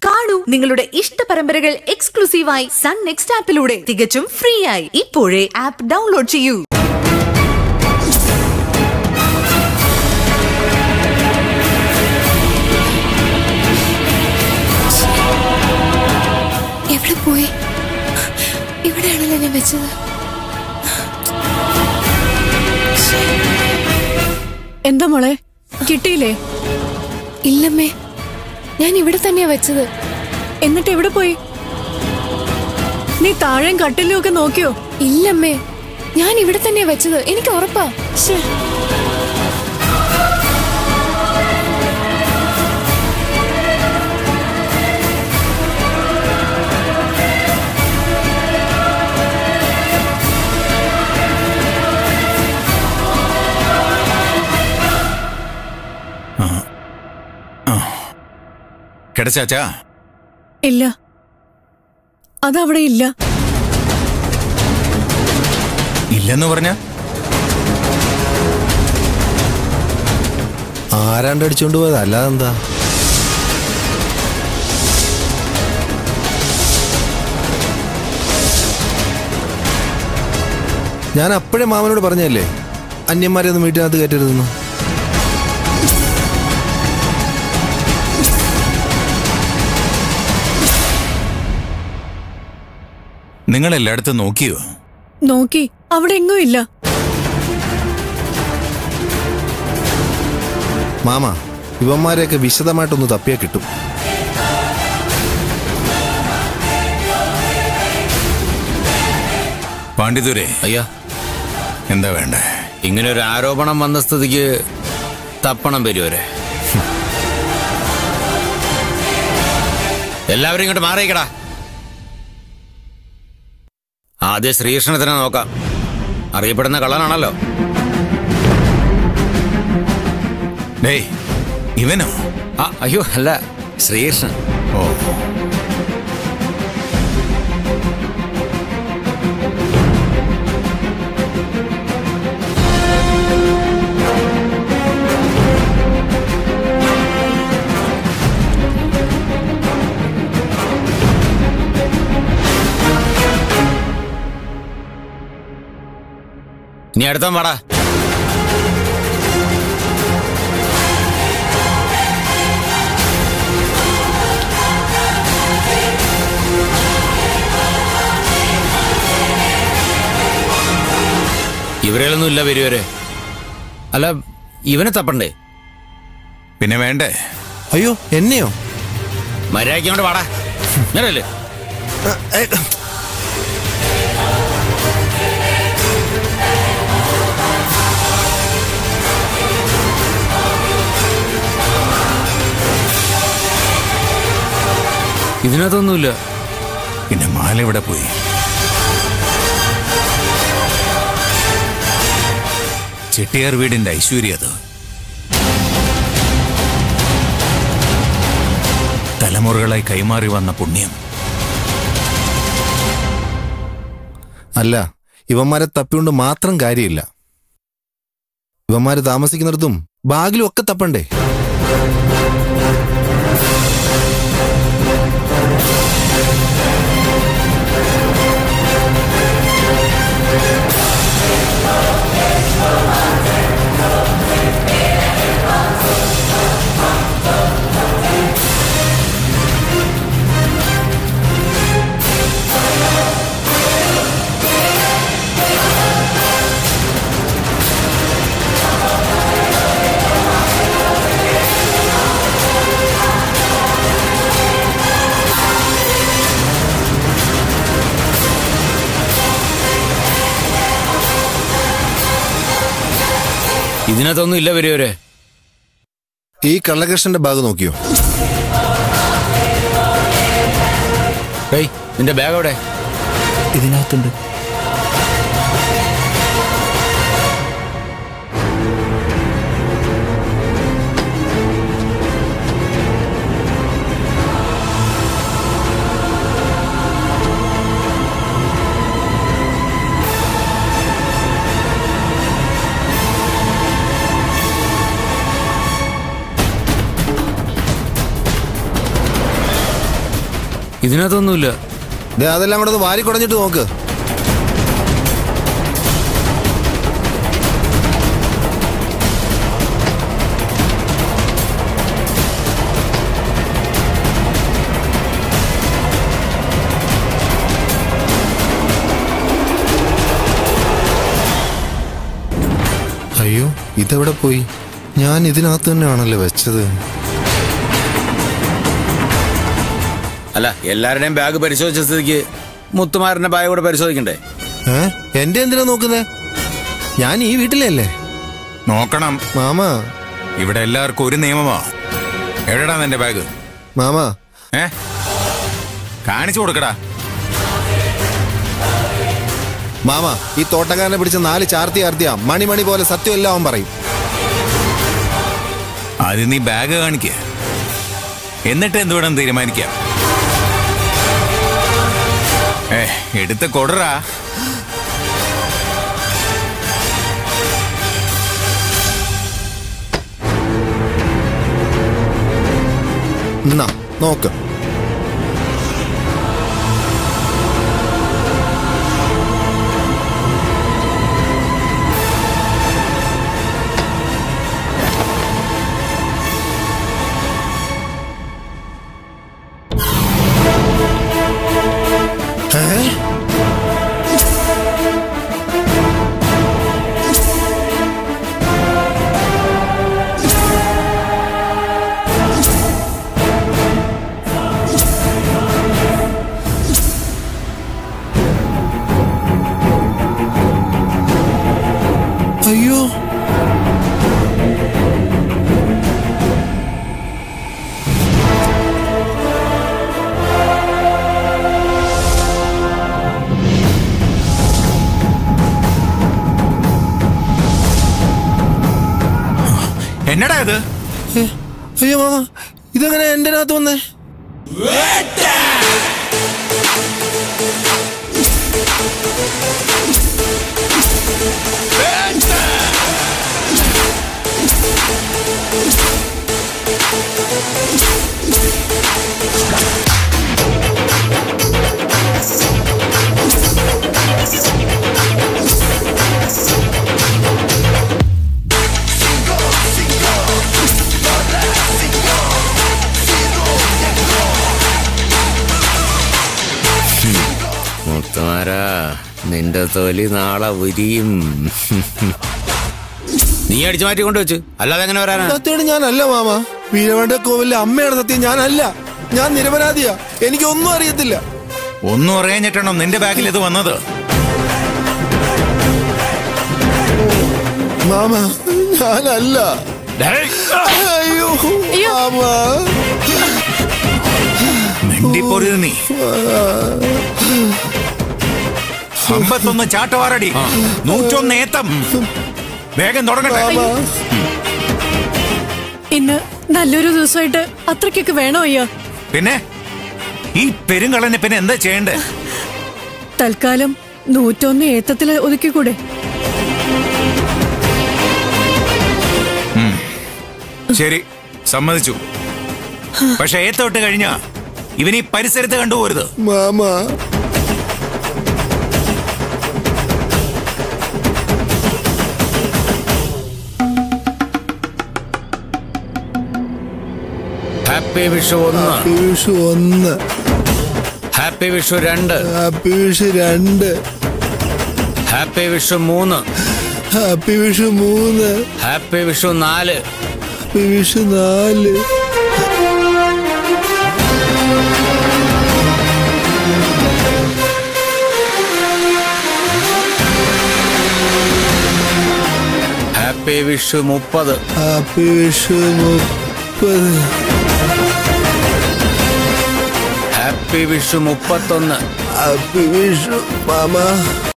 കാണൂ നിങ്ങളുടെ ഇഷ്ട പരമ്പരകൾ എക്സ്ക്ലൂസീവായി സൺ നെക്സ്റ്റ് ആപ്പിലൂടെ തികച്ചും ഫ്രീ ആയി ഇപ്പോഴേ ആപ്പ് ഡൗൺലോഡ് ചെയ്യൂ എവിടെ പോയി ഇവിടെയാണല്ലോ ഞാൻ വെച്ചത് എന്താ മോളെ കിട്ടിയില്ലേ ഇല്ലമ്മേ ഞാൻ ഇവിടെ തന്നെയാ വെച്ചത് എന്നിട്ട് എവിടെ പോയി നീ താഴെയും കട്ടിലും ഒക്കെ നോക്കിയോ ഇല്ലമ്മേ ഞാൻ ഇവിടെ തന്നെയാ വെച്ചത് എനിക്ക് ഉറപ്പാ ശ്ശേ. കിടച്ചാച്ചാ ഇല്ല അതവിടെ ഇല്ല ഇല്ലെന്ന് പറഞ്ഞ ആരാണ്ട് അടിച്ചോണ്ട് പോയത് അല്ലാതെന്താ ഞാൻ അപ്പോഴേ മാമനോട് പറഞ്ഞല്ലേ അന്യന്മാരെ ഒന്നും വീട്ടിനകത്ത് കയറ്റരുതെന്ന് നിങ്ങൾ എല്ലായിടത്തും നോക്കിയോ നോക്കി അവിടെ എങ്ങും ഇല്ല മാമ ഇവന്മാരെയൊക്കെ വിശദമായിട്ടൊന്ന് തപ്പിയാ കിട്ടും പാണ്ഡിതുരെ അയ്യാ എന്താ വേണ്ടേ ഇങ്ങനെ ഒരു ആരോപണം വന്ന സ്ഥിതിക്ക് തപ്പണം വരുവരെ എല്ലാവരും ഇങ്ങോട്ട് മാറിയിക്കടാ ആദ്യം ശ്രീകൃഷ്ണത്തിനെ നോക്കാം അറിയപ്പെടുന്ന കള്ളനാണല്ലോ ഡേയ് ഇവനോ ആ അയ്യോ അല്ല ശ്രീകൃഷ്ണൻ ഓ നീ അടുത്തം വാടാ ഇവരെയൊന്നും ഇല്ല വരുവരെ അല്ല ഇവനെ തപ്പണ്ടേ പിന്നെ വേണ്ടേ അയ്യോ എന്നെയോ മര്യാദയ്ക്ക് കൊണ്ട് വാടാ ഞാനല്ലേ ഇതിനകത്തൊന്നുമില്ല പിന്നെ മാല ഇവിടെ പോയി ചെട്ടിയാർ വീടിന്റെ ഐശ്വര്യം അത് തലമുറകളായി കൈമാറി വന്ന പുണ്യം അല്ല ഇവന്മാരെ തപ്പിക്കൊണ്ട് മാത്രം കാര്യമില്ല ഇവന്മാര് താമസിക്കുന്നിടത്തും ബാഗിലും ഒക്കെ തപ്പണ്ടേ ഇതിനകത്തൊന്നും ഇല്ല വരുവരെ ഈ കള്ളകൃഷ്ണന്റെ ബാഗ് നോക്കിയോ ഏയ് നിന്റെ ബാഗ് എവിടെ ഇതിനകത്തുണ്ട് ഇതിനകത്തൊന്നുമില്ല ദേ അതെല്ലാം കൂടെ ഒന്ന് വാരി കുടഞ്ഞിട്ട് നോക്ക് അയ്യോ ഇതെവിടെ പോയി ഞാൻ ഇതിനകത്ത് തന്നെയാണല്ലോ വെച്ചത് അല്ല എല്ലാവരുടെയും ബാഗ് പരിശോധിച്ച സ്ഥിതിക്ക് മുത്തുമാരന്റെ ബാഗ് കൂടെ പരിശോധിക്കണ്ടേ ഏ എന്റെ എന്തിനാ നോക്കുന്നേ ഞാൻ ഈ വീട്ടിലല്ലേ നോക്കണം മാമ ഇവിടെ എല്ലാവർക്കും ഒരു നിയമമാ എവിടെടാ നിന്റെ ബാഗ് മാമ ഏ കാണിച്ചു കൊടുക്കടാ മാമ ഈ തോട്ടക്കാരനെ പിടിച്ച് നാല് ചാർത്തി ആർത്തിയാ മണിമണി പോലെ സത്യം എല്ലാം അവൻ പറയും ആദ്യം നീ ബാഗ് കാണിക്ക എന്നിട്ട് എന്ത് വേണം തീരുമാനിക്കാം ഏ എടുത്ത് കൊടുറാ എന്നാ നോക്ക് ഏ? അയ്യോ എന്നടാ ഇത് ഏ, അയ്യോ മാമ ഇതെങ്ങനെ എന്റെ അകത്ത് വന്നേ മുത്തുമാരാ നിന്റെ തൊലി നാളെ ഉരിയും നീ അടിച്ചു മാറ്റി കൊണ്ടുവച്ചു അല്ലാതെ എങ്ങനെ വരാനാ സത്യമാണ് ഞാനല്ല മാമ വീരവണ്ട കോവിലെ അമ്മയാണ് സത്യം ഞാനല്ല ഞാൻ നിരപരാധിയാ എനിക്കൊന്നും അറിയത്തില്ല ഒന്നും അറിയാഞ്ഞിട്ടാണോ നിന്റെ ബാഗിൽ ഇത് വന്നത് മാമ ഞാനല്ല അയ്യോ മാമ മിണ്ടിപ്പോരുത് നീ അമ്പത്തൊന്ന് ചാട്ടവാറടി നൂറ്റൊന്ന് ഏത്തം വേഗം തുടങ്ങട്ടെ ഇന്ന് നല്ലൊരു ദിവസമായിട്ട് അത്രയ്ക്കൊക്കെ വേണോ അയ്യോ പിന്നെ ഈ പെരുങ്കളനെ പിന്നെ എന്താ ചെയ്യണ്ടേ തൽക്കാലം നൂറ്റൊന്ന് ഏത്തത്തില് ഒതുക്കിക്കൂടെ ശരി സമ്മതിച്ചു പക്ഷെ ഏത്തോട്ട് കഴിഞ്ഞാ ഇവൻ ഈ പരിസരത്ത് കണ്ടുപോരുത് മാമ ഹാപ്പി വിഷു ഒന്ന് പീഷു ഒന്ന് ഹാപ്പി വിഷു രണ്ട് ഹാപ്പി വിഷു രണ്ട് ഹാപ്പി വിഷു മൂന്ന് ഹാപ്പി വിഷു മൂന്ന് ഹാപ്പി വിഷു നാല് ഹാപ്പി വിഷു നാല് ഹാപ്പി വിഷു മുപ്പത് ഹാപ്പി വിഷു മുപ്പത് ഹാപ്പി വിഷു മുപ്പത്തൊന്ന് ഹാപ്പി വിഷു മാമ